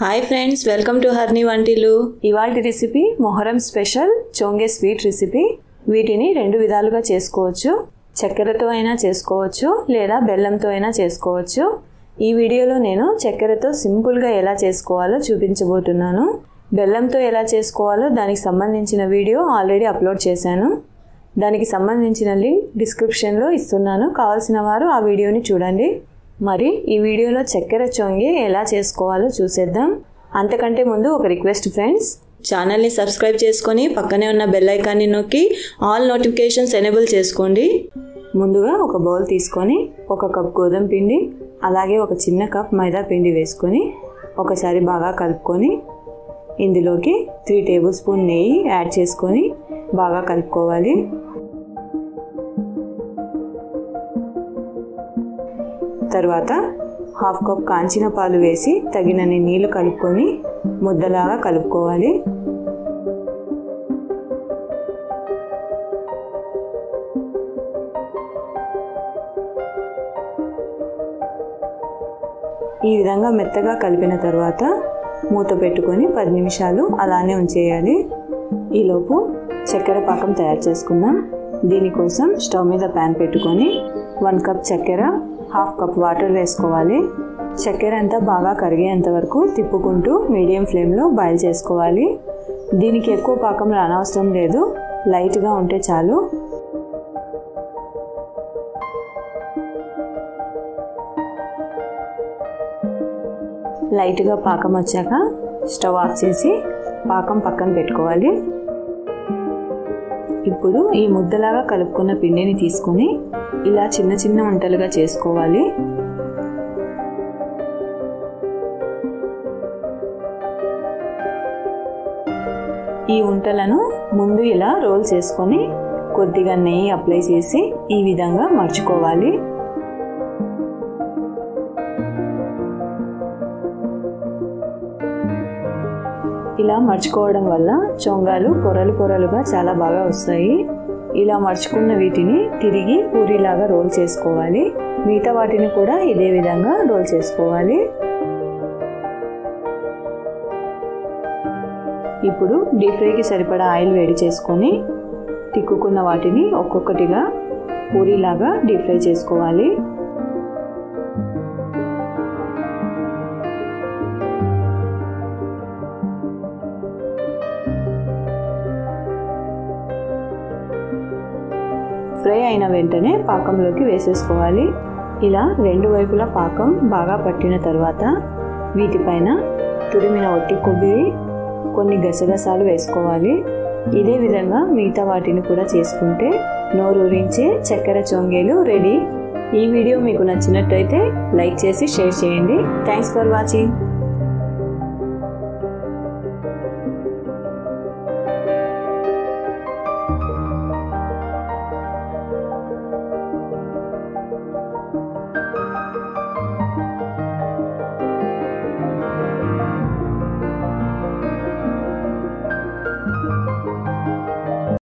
hi friends welcome to హర్ని వంటిలు ఇవాళ రెసిపీ మొహరం స్పెషల్ చోంగే స్వీట్ రెసిపీ వీటిని రెండు విధాలుగా చేసుకోవచ్చు చక్కెరతో అయినా చేసుకోవచ్చు లేదా బెల్లంతో అయినా చేసుకోవచ్చు ఈ వీడియోలో నేను చక్కెరతో సింపుల్గా ఎలా చేసుకోవాలో చూపించబోతున్నాను బెల్లంతో ఎలా చేసుకోవాలో దానికి సంబంధించిన వీడియో ఆల్రెడీ అప్లోడ్ చేశాను దానికి సంబంధించిన లింక్ డిస్క్రిప్షన్లో ఇస్తున్నాను కావాల్సిన వారు ఆ వీడియోని చూడండి మరి ఈ వీడియోలో చక్కెర చొంగి ఎలా చేసుకోవాలో చూసేద్దాం అంతకంటే ముందు ఒక రిక్వెస్ట్ ఫ్రెండ్స్ ఛానల్ని సబ్స్క్రైబ్ చేసుకొని పక్కనే ఉన్న బెల్ ఐకాన్ని నొక్కి ఆల్ నోటిఫికేషన్స్ ఎనేబుల్ చేసుకోండి ముందుగా ఒక బౌల్ తీసుకొని ఒక కప్ గోధుమ పిండి అలాగే ఒక చిన్న కప్ మైదా పిండి వేసుకొని ఒకసారి బాగా కలుపుకొని ఇందులోకి త్రీ టేబుల్ స్పూన్ నెయ్యి యాడ్ చేసుకొని బాగా కలుపుకోవాలి తర్వాత హాఫ్ కప్ కాంచిన పాలు వేసి తగినన్ని నీళ్లు కలుపుకొని ముద్దలాగా కలుపుకోవాలి ఈ విధంగా మెత్తగా కలిపిన తర్వాత మూత పెట్టుకొని పది నిమిషాలు అలానే ఉంచేయాలి ఈలోపు చక్కెర పాకం తయారు చేసుకుందాం దీనికోసం స్టవ్ మీద ప్యాన్ పెట్టుకొని వన్ కప్ చక్కెర హాఫ్ కప్ వాటర్ వేసుకోవాలి చక్కెర అంతా బాగా కరిగేంత వరకు తిప్పుకుంటూ మీడియం ఫ్లేమ్లో బాయిల్ చేసుకోవాలి దీనికి ఎక్కువ పాకం రానవసరం లేదు లైట్గా ఉంటే చాలు లైట్గా పాకం వచ్చాక స్టవ్ ఆఫ్ చేసి పాకం పక్కన పెట్టుకోవాలి ఇప్పుడు ఈ ముద్దలాగా కలుపుకున్న పిండిని తీసుకొని ఇలా చిన్న చిన్న వంటలుగా చేసుకోవాలి ఈ వంటలను ముందు ఇలా రోల్ చేసుకొని కొద్దిగా నెయ్యి అప్లై చేసి ఈ విధంగా మర్చుకోవాలి ఇలా మర్చుకోవడం వల్ల చొంగాలు పొరలు పొరలుగా చాలా బాగా వస్తాయి ఇలా మర్చుకున్న వీటిని తిరిగి పూరిలాగా రోల్ చేసుకోవాలి మిగతా వాటిని కూడా ఇదే విధంగా రోల్ చేసుకోవాలి ఇప్పుడు డీప్ ఫ్రైకి సరిపడా ఆయిల్ వేడి చేసుకొని తిక్కుకున్న వాటిని ఒక్కొక్కటిగా పూరిలాగా డీప్ ఫ్రై చేసుకోవాలి ఫ్రై అయిన వెంటనే పాకంలోకి వేసేసుకోవాలి ఇలా రెండు వైపులా పాకం బాగా పట్టిన తర్వాత వీటిపైన తురిమిన ఒట్టి కొబ్బరి కొన్ని గసగసాలు వేసుకోవాలి ఇదే విధంగా మిగతా వాటిని కూడా చేసుకుంటే నోరూరించే చక్కెర చొంగేలు రెడీ ఈ వీడియో మీకు నచ్చినట్టయితే లైక్ చేసి షేర్ చేయండి థ్యాంక్స్ ఫర్ వాచింగ్